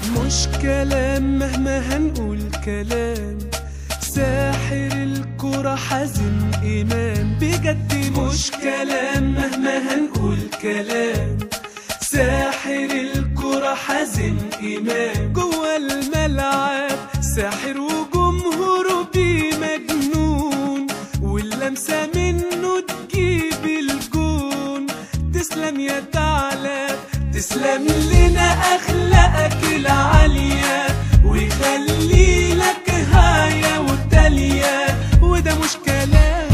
مش كلام مهما هنقول كلام ساحر الكرة حازم إيمان بجد مش كلام مهما هنقول كلام ساحر الكرة حازم إيمان جوه الملعب ساحر وجمهوره بيه مجنون واللمسة منه تجيب الجون تسلم يا ثعلب تسلم لنا أخلاقك العالية ويخلي لك هاية وتالية وده مش كلام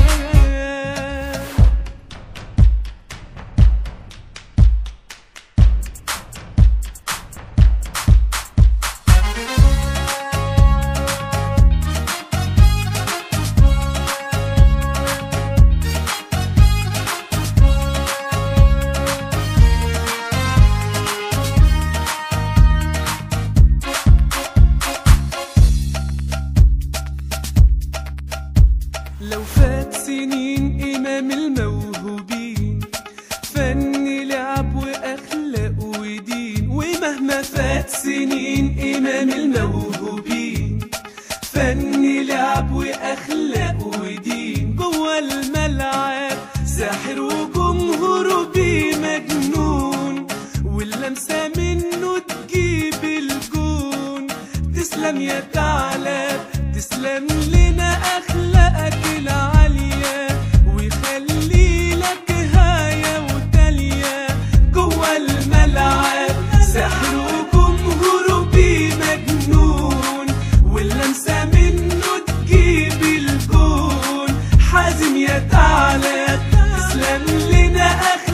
لو فات سنين إمام الموهوبين فن لعب وأخلاق ودين ومهما فات سنين إمام الموهوبين فن لعب وأخلاق ودين جوه الملعب ساحر وجمهوره بيه مجنون واللمسة منه تجيب الجون تسلم يا ثعلب تسلم لنا أخلاقك العالية ويخلي لك هاية وتالية جوه الملعب ساحر وجمهوره بيه مجنون واللمسة منه تجيب الجون حازم يا ثعلب تسلم لنا أخلاقك